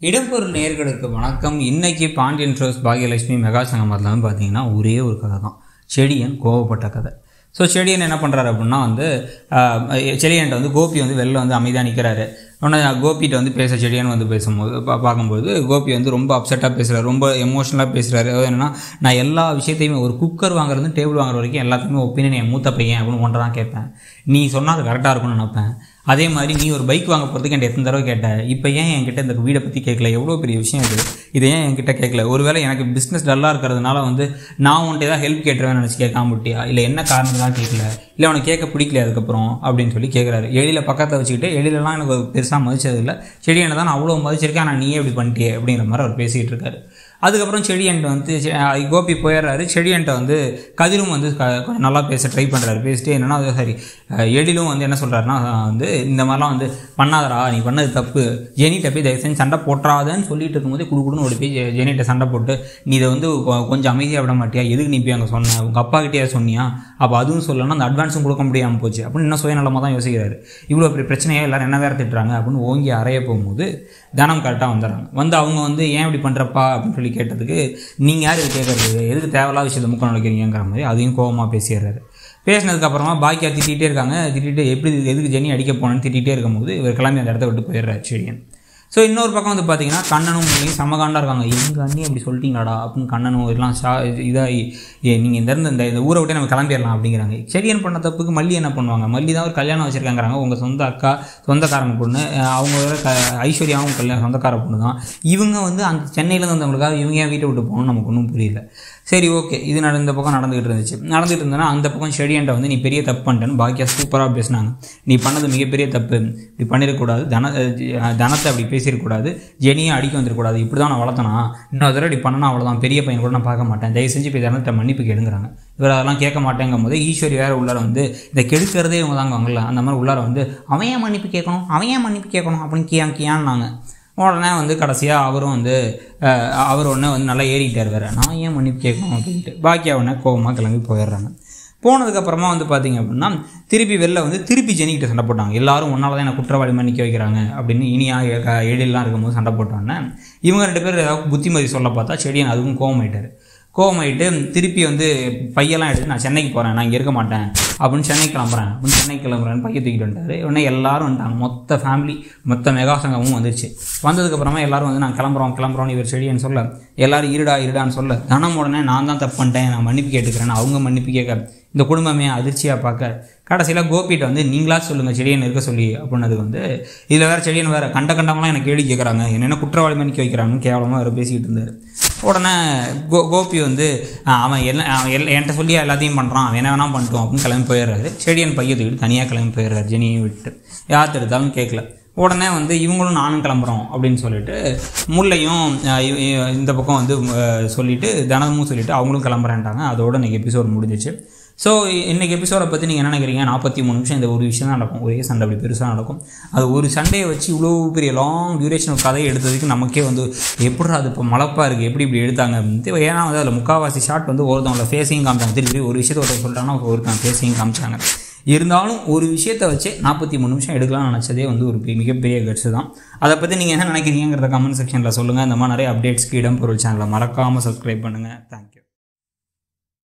இடம்பொருள் நேர்களுக்கு வணக்கம் இன்னைக்கு பாண்டியன் ஷோஸ் பாகியலட்சுமி மெகா சங்கமத்தில் வந்து பார்த்தீங்கன்னா ஒரே ஒரு கதை தான் செடியன் கோவப்பட்ட கதை ஸோ செடியன் என்ன பண்ணுறாரு அப்படின்னா வந்து ஆஹ், செடியன்ட்ட வந்து கோபி வந்து வெளில வந்து அமைதியாக நிற்கிறாரு உடனே கோபிகிட்ட வந்து பேச செடியன் வந்து பேசும்போது பா பார்க்கும்போது கோபி வந்து ரொம்ப அப்செட்டாக பேசுகிறாரு ரொம்ப எமோஷனலாக பேசுகிறாரு அதாவது என்னன்னா நான் எல்லா விஷயத்தையுமே ஒரு குக்கர் வாங்குறது டேபிள் வாங்குற வரைக்கும் எல்லாத்துக்குமே ஒப்பீனியன் என் மூத்த பையன் அப்படின்னு ஒன்றை தான் கேட்பேன் நீ சொன்னால் அது கரெக்டாக இருக்கும்னு நினைப்பேன் அதே மாதிரி நீ ஒரு பைக் வாங்க போகிறதுக்கு என்கிட்ட எத்தனை தடவை கேட்ட இப்போ ஏன் என்கிட்ட இந்த வீடை பற்றி கேட்கல எவ்வளோ பெரிய விஷயம் இது இதை ஏன் என்கிட்ட கேட்கல ஒருவேளை எனக்கு பிஸ்னஸ் டல்லாக இருக்கிறதுனால வந்து நான் உன்ட்டு ஏதாவது ஹெல்ப் கேட்டுருவேன் நினச்சி கேட்காம விட்டியா இல்லை என்ன காரணம் கேட்கல இல்லை அவனை கேட்க பிடிக்கல அதுக்கப்புறம் அப்படின்னு சொல்லி கேட்குறாரு எழில பக்கத்தை வச்சுக்கிட்டு எழிலெல்லாம் எனக்கு பெருசாக மதிச்சது இல்லை செடியனை தான் நான் அவ்வளோ மதிச்சிருக்கேன் ஆனால் நீயே இப்படி பண்ணிட்டியே அப்படிங்கிற மாதிரி அவர் பேசிகிட்டு இருக்காரு அதுக்கப்புறம் செடியன்ட்ட வந்து செ- அஹ் கோபி போயிடுறாரு செடியன்ட்ட வந்து கதிரும் வந்து க- கொஞ்சம் நல்லா பேச ட்ரை பண்ணுறாரு பேசிட்டு என்னன்னா அது சரி அஹ் எழிலும் வந்து என்ன சொல்கிறாருன்னா வந்து இந்த மாதிரிலாம் வந்து பண்ணாதடா நீ பண்ணது தப்பு ஜெனிட்ட போய் தயவு செஞ்சு சண்டை போட்டுறாதன்னு சொல்லிட்டு இருக்கும்போது குடு குடுன்னு ஓடி போய் ஜெ- ஜெனிட்ட சண்டை போட்டு நீ இதை வந்து கொ- கொஞ்சம் அமைதியாக விட மாட்டியா எதுக்கு நீ போய் அங்கே சொன்ன உங்கள் அப்பா கிட்டே சொன்னியா அப்போ அதுவும் சொல்லணும் அந்த அட்வான்ஸும் கொடுக்க முடியாமல் போச்சு அப்படின்னு இன்னும் சுயநலமாக தான் யோசிக்கிறாரு இவ்வளோ பெரிய பிரச்சனையே எல்லாரும் என்ன வேறு திட்டுறாங்க அப்படின்னு ஓங்கி அறைய போகும்போது தனம் கரெக்டாக வந்துடுறாங்க வந்து அவங்க வந்து ஏன் இப்படி பண்ணுறப்பா அப்படின்னு சொல்லி கேட்டதுக்கு நீங்கள் யார் இது கேட்குறது எதுக்கு தேவையில்லாத விஷயத்தை முக்கம் நுழைக்கிறீங்கிற மாதிரி அதையும் கோவமாக பேசிடுறாரு பேசினதுக்கப்புறமா பாக்கியா திட்டிகிட்டே இருக்காங்க திட்டிட்டு எப்படி இது எதுக்கு ஜெனி அடிக்க போனேன்னு திட்டிகிட்டே இருக்கும்போது இவர் கிளம்பி அந்த இடத்த விட்டு போயிடுறாரு செடியன் ஸோ இன்னொரு பக்கம் வந்து பார்த்தீங்கன்னா கண்ணனும் முள்ளையும் செம்மகாண்டாக இருக்காங்க எங்கள் அண்ணி அப்படி சொல்லிட்டீங்களாடா அப்படின்னு கண்ணனும் எல்லாம் ஷா இதாகி நீங்கள் இந்த இருந்து இந்த இந்த ஊரை விட்டே நம்ம கிளம்பிடலாம் அப்படிங்கிறாங்க செடியன் பண்ண தப்புக்கு மல்லி என்ன பண்ணுவாங்க மல்லி தான் ஒரு கல்யாணம் வச்சுருக்காங்கிறாங்க உங்கள் சொந்த அக்கா சொந்தக்காரங்க பொண்ணு அஹ் அவங்க வேற க ஐஸ்வர்யாவும் கல்யாணம் சொந்தக்கார பொண்ணு தான் இவங்க வந்து அந்த சென்னையிலேருந்து வந்தவங்களுக்காக இவங்க ஏன் வீட்டை விட்டு போகணும்னு நமக்கு ஒன்றும் புரியல சரி ஓகே இது நட இந்த பக்கம் நடந்துகிட்டு இருந்துச்சு நடந்துகிட்டு இருந்தனா அந்த பக்கம் செடியன்ட்ட வந்து நீ பெரிய தப்பு பண்ணிட்டேன்னு பாக்கியா சூப்பராக பேசினாங்க நீ பண்ணது மிகப்பெரிய தப்பு இப்படி பண்ணிடக்கூடாது தன அஹ் தனத்தை அப்படி பேசிடக்கூடாது ஜெனியை அடிக்க வந்துடக்கூடாது இப்படி தான் நான் வளர்த்தனா இன்னொரு தடவை இப்படி பண்ணனா அவ்வளோதான் பெரிய பையன் கூட நான் பார்க்க மாட்டேன் தயவு செஞ்சு போய் தனத்தை மன்னிப்பு கேளுங்கிறாங்க இவர் அதெல்லாம் கேட்க மாட்டேங்கும் போது ஈஸ்வரி வேறு உள்ளார வந்து இதை கெடுக்கிறதே இவங்க தாங்க வாங்கல அந்த மாதிரி உள்ளார வந்து அவன் ஏன் மன்னிப்பு கேட்கணும் அவன் ஏன் மன்னிப்பு கேட்கணும் அப்படின்னு கியான் கியான்னாங்க உடனே வந்து கடைசியாக அவரும் வந்து அஹ், அவர் உடனே வந்து நல்லா ஏறிக்கிட்டார் வேறு நான் ஏன் மன்னிப்பு கேட்கணும் அப்படின்ட்டு பாக்கியா உடனே கோவமாக கிளம்பி போயிடுறாங்க போனதுக்கப்புறமா வந்து பார்த்தீங்க அப்படின்னா திருப்பி வெளில வந்து திருப்பி ஜெனிக்கிட்ட சண்டை போட்டாங்க எல்லாரும் ஒன்றால் தான் என்ன குற்றவாளி மாதிரி நிற்க வைக்கிறாங்க அப்படின்னு இனியா எ- எழிலெலாம் இருக்கும்போது சண்டை போட்டோன்னே இவங்க ரெண்டு பேர் ஏதாவது புத்திமதி சொல்ல பார்த்தா செடியன் அதுவும் கோவமாயிட்டார் கோவமாயிட்டு திருப்பி வந்து பையெல்லாம் எடுத்து நான் சென்னைக்கு போகிறேன் நான் இங்கே இருக்க மாட்டேன் அப்படின்னு சென்னைக்கு கிளம்புறேன் அப்படின்னு சென்னைக்கு கிளம்புறேன்னு பையன் தூக்கிட்டு வந்துட்டாரு உடனே எல்லாரும் வந்துட்டாங்க மொத்த ஃபேமிலி மொத்த மெகா சங்கமும் வந்துச்சு வந்ததுக்கப்புறமா எல்லாரும் வந்து நான் கிளம்புறோம் கிளம்புறோம்னு இவர் செடியன்னு சொல்ல எல்லாரும் இருடா இருடான்னு சொல்ல தனம் உடனே நான் தான் தப்பு பண்ணிட்டேன் நான் மன்னிப்பு கேட்டுக்கிறேன் அவங்க மன்னிப்பு கேட்க இந்த குடும்பமே அதிர்ச்சியாக பார்க்க கடைசியில் கோபிகிட்ட வந்து நீங்களா சொல்லுங்கள் செடியன் இருக்க சொல்லி அப்படின்னது வந்து இதில் வேறு செடியன் வேறு கண்ட கண்டவங்களாம் எனக்கு கேள்வி கேட்குறாங்க என்னென்ன குற்றவாளி மன்னிக்க வைக்கிறாங்கன்னு கேவலமாக அவர் பேசிக்கிட்டு இருந்தார் உடனே கோ கோபி வந்து "ஆ, அவன் எல்லாம் அவன் எல்லாம் என்கிட்ட சொல்லி எல்லாத்தையும் பண்ணுறான் அவன் என்ன வேணா பண்ணிட்டோம் அப்படின்னு கிளம்பி போயிடுறாரு செடியன் பையை தூக்கிட்டு தனியாக கிளம்பி போயிடுறாரு ஜெனியை விட்டு யார் எடுத்தாலும் கேட்கல உடனே வந்து இவங்களும் நானும் கிளம்புறோம் அப்படின்னு சொல்லிட்டு முல்லையும் அஹ், இ- இ- இந்த பக்கம் வந்து அஹ், சொல்லிட்டு தனமும் சொல்லிட்டு அவங்களும் கிளம்புறேன்ட்டாங்க அதோட இன்னைக்கு எபிசோட் முடிஞ்சிச்சு ஸோ இன்னைக்கு எபிசோடை பற்றி நீங்கள் என்ன நினைக்கிறீங்க நாற்பத்தி மூணு நிமிஷம் இந்த ஒரு விஷயம் தான் நடக்கும் ஒரே சண்டை அப்படி பெருசாக நடக்கும் அது ஒரு சண்டையை வச்சு இவ்வளோ பெரிய லாங் டியூரேஷன் கதையை எடுத்ததுக்கு நமக்கே வந்து எப்படி அது இப்போ மலப்பாக இருக்குது எப்படி இப்படி எடுத்தாங்க அப்படின்ட்டு ஏன்னா வந்து அதில் முக்கால்வாசி ஷாட் வந்து ஒருத்தவங்கள ஃபேஸையும் காமிச்சாங்க திருப்பி திருப்பி ஒரு விஷயத்தை ஒருத்தர் சொல்லிட்டாங்கன்னா ஒருத்தன் ஃபேஸையும் காமிச்சாங்க இருந்தாலும் ஒரு விஷயத்தை வச்சு நாற்பத்தி மூணு நிமிஷம் எடுக்கலாம்னு நினச்சதே வந்து ஒரு பெ- மிகப்பெரிய கட்ஸு தான் அதை பற்றி நீங்கள் என்ன நினைக்கிறீங்கிறத கமெண்ட் செக்ஷனில் சொல்லுங்கள் இந்த மாதிரி நிறைய அப்டேட்ஸ்க்கு இடம் பொருள் சேனலை மறக்காமல் சப்ஸ்கிரைப் பண்ணுங்கள் தேங்க்யூ